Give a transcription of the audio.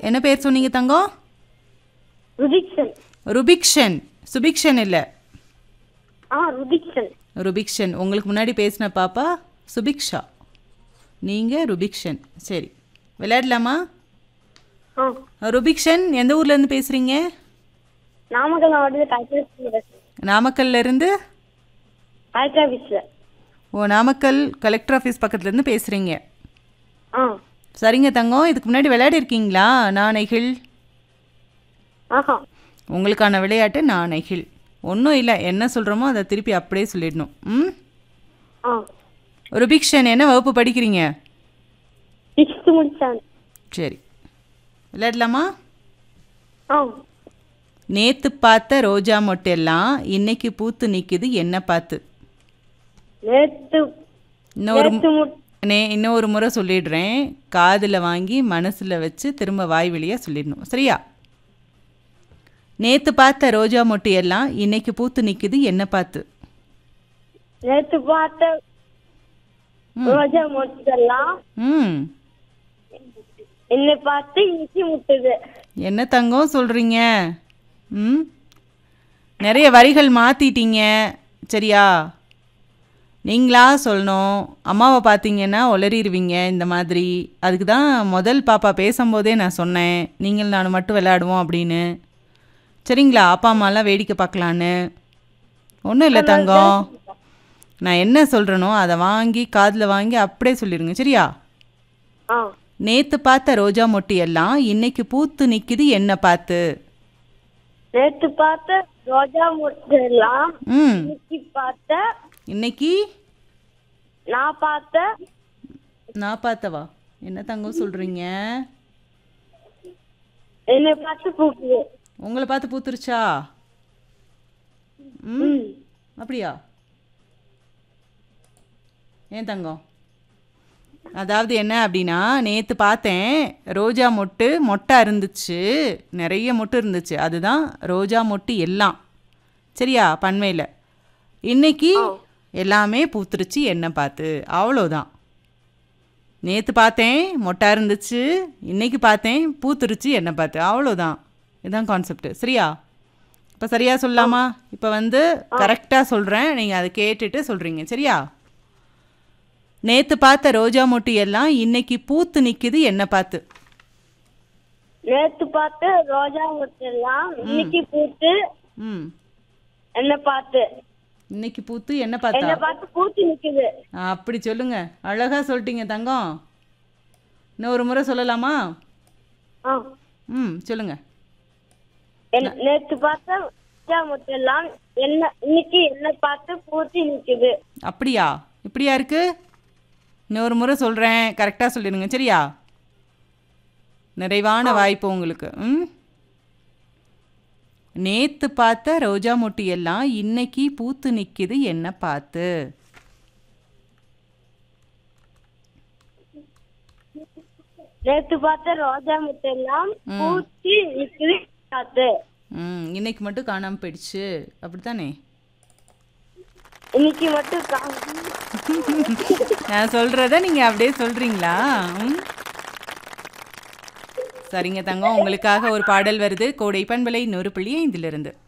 என்ன பேர் சொன்னீங்க தங்கம் ருதிக்ஷன் ருபிக்ஷன் சுபிக்ஷன் இல்லை ஆ ருதிக்ஷன் ருபிக்ஷன் உங்களுக்கு முன்னாடி பேசின பாப்பா சுபிக்ஷா நீங்கள் ருபிக்ஷன் சரி விளையாடலாமா ஆ ருபிக்ஷன் எந்த ஊர்லேருந்து பேசுகிறீங்க நாமக்கல் மாவட்டத்தில் கலெக்டர் பேசுகிறேன் நாமக்கல்ல இருந்து கலெக்டர் ஆஃபீஸில் ஓ நாமக்கல் கலெக்டர் ஆஃபீஸ் பக்கத்துலேருந்து பேசுகிறீங்க ஆ சரிங்க தங்கம் இதுக்கு முன்னாடி விளையாடி இருக்கீங்களா நாணைகள் ஆஹா உங்களுக்கான விளையாட்டு நாணைகள் ஒன்றும் இல்லை என்ன சொல்கிறோமோ அதை திருப்பி அப்படியே சொல்லிடணும் ம் ஆ ருபிக்ஷன் என்ன வகுப்பு படிக்கிறீங்க சிக்ஸ்த்து முடிச்சான் சரி விளையாடலாமா ஆ நேத்து பார்த்த ரோஜா மொட்டெல்லாம் இன்னைக்கு பூத்து நிக்குது என்ன பார்த்து நேற்று இன்னொரு நேற்று முட் நே இன்னொரு முறை சொல்லிடுறேன் காதில் வாங்கி மனசில் வச்சு திரும்ப வாய் வழியாக சொல்லிடணும் சரியா நேத்து பார்த்த ரோஜா மொட்டு எல்லாம் இன்னைக்கு பூத்து நிக்குது என்ன பார்த்து நேற்று பார்த்த ரோஜா மொட்டெல்லாம் ம் என்னை பார்த்து இன்னைக்கு முட்டுது என்ன தங்கம் சொல்கிறீங்க ம் நிறைய வரிகள் மாற்றிட்டீங்க சரியா நீங்களா சொல்லணும் அம்மாவை பார்த்தீங்கன்னா உளறிடுவீங்க இந்த மாதிரி அதுக்கு தான் முதல் பாப்பா பேசும்போதே நான் சொன்னேன் நீங்கள் நான் மட்டும் விளையாடுவோம் அப்படின்னு சரிங்களா அப்பா அம்மாலாம் வேடிக்கை பார்க்கலான்னு ஒன்றும் இல்லை தங்கம் நான் என்ன சொல்கிறேனோ அதை வாங்கி காதில் வாங்கி அப்படியே சொல்லிடுங்க சரியா ஆ நேத்து பார்த்த ரோஜா மொட்டு எல்லாம் இன்னைக்கு பூத்து நிக்குது என்ன பார்த்து நேற்று பார்த்த ரோஜா மொட்டெல்லாம் ம் இன்னைக்கு பார்த்த இன்னைக்கு நான் பார்த்த நான் பார்த்தவா என்ன தங்கம் சொல்றீங்க என்னை பார்த்து பூக்குது உங்களை பார்த்து பூத்துருச்சா ம் ம் அப்படியா ஏன் தங்கம் அதாவது என்ன அப்படின்னா நேற்று பார்த்தேன் ரோஜா மொட்டு மொட்டை இருந்துச்சு நிறைய மொட்டு இருந்துச்சு அதுதான் ரோஜா மொட்டு எல்லாம் சரியா பன்மையில் இன்னைக்கு எல்லாமே பூத்துருச்சு என்ன பார்த்து அவ்வளோதான் நேற்று பார்த்தேன் மொட்டா இருந்துச்சு இன்னைக்கு பார்த்தேன் பூத்துருச்சு என்ன பார்த்து அவ்வளோதான் இதுதான் கான்செப்ட் சரியா இப்போ சரியா சொல்லலாமா இப்போ வந்து கரெக்டாக சொல்கிறேன் நீங்கள் அதை கேட்டுட்டு சொல்கிறீங்க சரியா நேற்று பார்த்த ரோஜா மொட்டு எல்லாம் இன்னைக்கு பூத்து நிற்குது என்ன பார்த்து நேத்து பார்த்த ரோஜா மொட்டெல்லாம் இன்னைக்கு பூத்து ம் என்னை பார்த்து இன்னைக்கு பூத்து என்ன பார்த்தா என்னை பார்த்து பூத்து நிக்குது அப்படி சொல்லுங்க அழகா சொல்லிட்டீங்க தங்கம் இன்னொரு முறை சொல்லலாமா ஆ ம் சொல்லுங்க என்- நேத்து பார்த்த ரோஜா மொட்டெல்லாம் என்ன இன்னைக்கு என்னை பார்த்து பூத்து நிக்குது அப்படியா இப்படியா இருக்கு இன்னொரு முறை சொல்கிறேன் கரெக்டாக சொல்லிடுங்க சரியா நிறைவான வாய்ப்பு உங்களுக்கு ம் நேத்து பார்த்த ரோஜா மொட்டு எல்லாம் இன்னைக்கு பூத்து நிக்குது என்ன பார்த்து நேத்து பார்த்த ரோஜா மொட்டெல்லாம் பூத்து நிக்குது பார்த்து ம் இன்னைக்கு மட்டும் காணாமல் போயிடுச்சு அப்படித்தானே இன்னைக்கு மட்டும் கா- நான் சொல்கிறத நீங்கள் அப்படியே சொல்கிறீங்களா ம் சரிங்க தங்கம் உங்களுக்காக ஒரு பாடல் வருது கோடை பண்பலை நூறு புள்ளி ஐந்திலிருந்து